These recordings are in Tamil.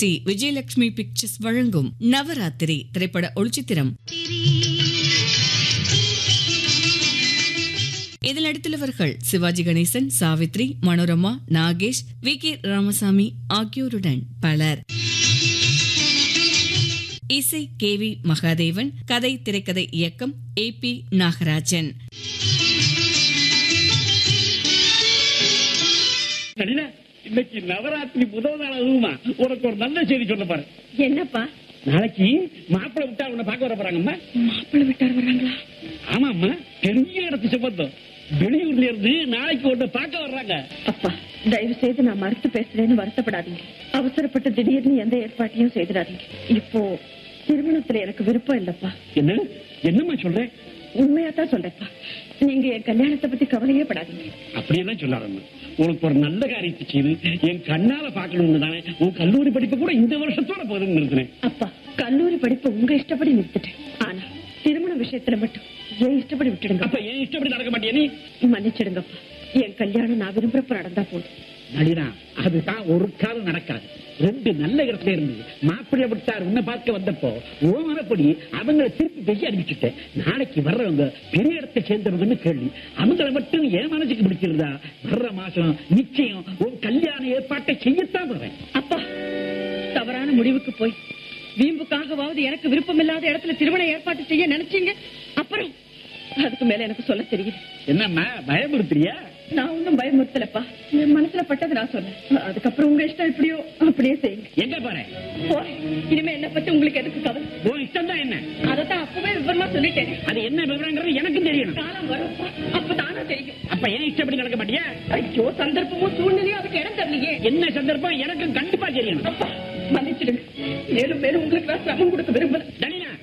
ஸ்ரீ விஜயலட்சுமி பிக்சர்ஸ் வழங்கும் நவராத்திரி திரைப்பட ஒளிச்சித்திரம் இதில் நடித்துள்ளவர்கள் சிவாஜி கணேசன் சாவித்ரி மனோரமா நாகேஷ் வி கே ராமசாமி ஆகியோருடன் பலர் இசை கே வி மகாதேவன் கதை திரைக்கதை இயக்கம் ஏ பி நாகராஜன் நளினா, இன்னைக்கு நவராத்திரி முதல் நாள் அதுவுமா உனக்கு ஒரு நல்ல செய்தி சொல்ல பாரு என்னப்பா நாளைக்கு மாப்பிள்ளை விட்டா உன்னை பார்க்க வர போறாங்கம்மா மாப்பிள்ளை விட்டார் வராங்களா ஆமாம்மா பெரிய இடத்து சம்பந்தம் வெளியூர்ல இருந்து நாளைக்கு உன்னை பார்க்க வர்றாங்க அப்பா தயவு செய்து நான் மறுத்து பேசுறேன்னு வருத்தப்படாதீங்க அவசரப்பட்டு திடீர்னு எந்த ஏற்பாட்டையும் செய்திடாதீங்க இப்போ திருமணத்துல எனக்கு விருப்பம் இல்லப்பா என்ன என்னம்மா சொல்ற உண்மையா தான் சொல்றேன்ப்பா நீங்க என் கல்யாணத்தை பத்தி கவலையே படாதீங்க அப்படியெல்லாம் சொல்லாதம்மா உனக்கு ஒரு நல்ல காரியத்தை செய்து என் கண்ணால பார்க்கணும்னு தானே உன் கல்லூரி படிப்பு கூட இந்த வருஷத்தோட போதும்னு இருக்கிறேன் அப்பா கல்லூரி படிப்பு உங்க இஷ்டப்படி நிறுத்திட்டேன் ஆனா திருமண விஷயத்துல மட்டும் என் இஷ்டப்படி விட்டுடுங்க அப்ப ஏன் இஷ்டப்படி நடக்க மாட்டியா நீ மன்னிச்சிடுங்கப்பா என் கல்யாணம் நான் விரும்புறப்ப நடந்தா போதும் நளினா அதுதான் ஒரு காலம் நடக்காது ரெண்டு நல்ல இடத்துல இருந்து மாப்பிள்ளை விட்டார் உன்னை பார்க்க வந்தப்போ ஓமனப்படி அவங்கள திருப்பி பேசி அனுப்பிச்சுட்டேன் நாளைக்கு வர்றவங்க பெரிய இடத்தை சேர்ந்தவங்கன்னு கேள்வி அவங்கள மட்டும் என் மனசுக்கு பிடிச்சிருந்தா வர்ற மாசம் நிச்சயம் உன் கல்யாண ஏற்பாட்டை செய்யத்தான் போறேன் அப்பா தவறான முடிவுக்கு போய் வீம்புக்காகவாவது எனக்கு விருப்பமில்லாத இடத்துல திருமண ஏற்பாடு செய்ய நினைச்சீங்க அப்புறம் அதுக்கு மேல எனக்கு சொல்ல தெரியுது என்னம்மா பயமுறுத்துறியா நான் ஒன்னும் பயமுறுத்தலப்பா என் மனசுல பட்டது நான் சொன்னேன் அதுக்கப்புறம் உங்க இஷ்டம் எப்படியோ அப்படியே செய்யுங்க எங்க போறேன் போறேன். இனிமே என்ன பத்தி உங்களுக்கு எதுக்கு கவலை உன் இஷ்டம் தான் என்ன அதத்தான் அப்பவே விவரமா சொல்லிட்டேன் அது என்ன விவரங்கிறது எனக்கும் தெரியணும் காலம் வரும் அப்ப தானே தெரியும் அப்ப ஏன் இஷ்டப்படி நடக்க மாட்டியா ஐயோ சந்தர்ப்பமும் சூழ்நிலையும் அதுக்கு இடம் தரலையே என்ன சந்தர்ப்பம் எனக்கும் கண்டிப்பா தெரியணும் அப்பா மன்னிச்சிடுங்க மேலும் மேலும் உங்களுக்கு நான் சிரமம் கொடுக்க விரும்பல நளினா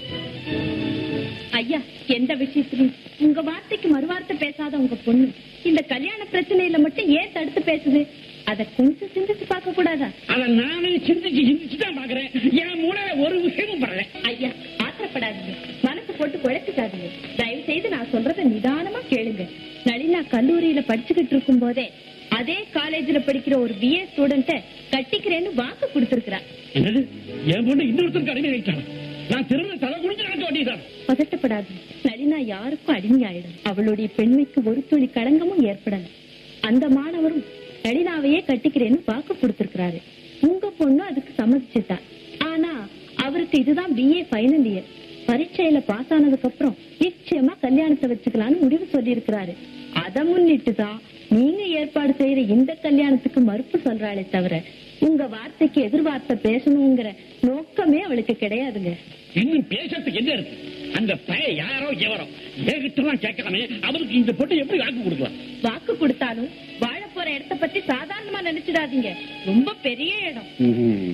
ஐயா எந்த விஷயத்திலும் உங்க வார்த்தைக்கு மறுவார்த்தை பேசாத உங்க பொண்ணு இந்த கல்யாண பிரச்சனையில மட்டும் ஏன் தடுத்து பேசுது அத கொஞ்சம் சிந்திச்சு பார்க்க கூடாதா அத நானே சிந்திச்சு சிந்திச்சு தான் பாக்குறேன் என் மூளையில ஒரு விஷயமும் படல ஐயா ஆத்திரப்படாதீங்க மனசு போட்டு குழப்பிக்காதீங்க தயவு செய்து நான் சொல்றத நிதானமா கேளுங்க நளினா கல்லூரியில படிச்சுக்கிட்டு இருக்கும் போதே அதே காலேஜ்ல படிக்கிற ஒரு பிஏ ஸ்டூடெண்ட்ட கட்டிக்கிறேன்னு வாக்கு கொடுத்திருக்கிறா என்னது என் பொண்ணு இன்னொருத்தருக்கு அடிமை வைத்தாள் நான் திரும்ப தலை குடிஞ்சு நடக்க வேண்டியதான் பதட்டப்படாது நளினா யாருக்கும் அடிமையாயிடும் அவளுடைய பெண்மைக்கு ஒரு துளி களங்கமும் ஏற்படல அந்த மாணவரும் நளினாவையே கட்டிக்கிறேன்னு வாக்கு கொடுத்திருக்கிறாரு உங்க பொண்ணு அதுக்கு சம்மதிச்சுட்டா ஆனா அவருக்கு இதுதான் பிஏ ஃபைனல் இயர் பரீட்சையில பாஸ் ஆனதுக்கு அப்புறம் நிச்சயமா கல்யாணத்தை வச்சுக்கலாம்னு முடிவு சொல்லி இருக்கிறாரு அத முன்னிட்டு தான் நீங்க ஏற்பாடு செய்யற இந்த கல்யாணத்துக்கு மறுப்பு சொல்றாளே தவிர உங்க வார்த்தைக்கு எதிர்வார்த்தை பேசணுங்கிற நோக்கமே அவளுக்கு கிடையாதுங்க இன்னும் பேசுறதுக்கு என்ன இருக்கு அந்த பய யாரோ எவரோ என்கிட்டலாம் கேட்கலாமே அவருக்கு இந்த பொண்ணு எப்படி வாக்கு கொடுக்கலாம் வாக்கு கொடுத்தாலும் வாழ போற இடத்த பத்தி சாதாரணமா நினைச்சிடாதீங்க ரொம்ப பெரிய இடம்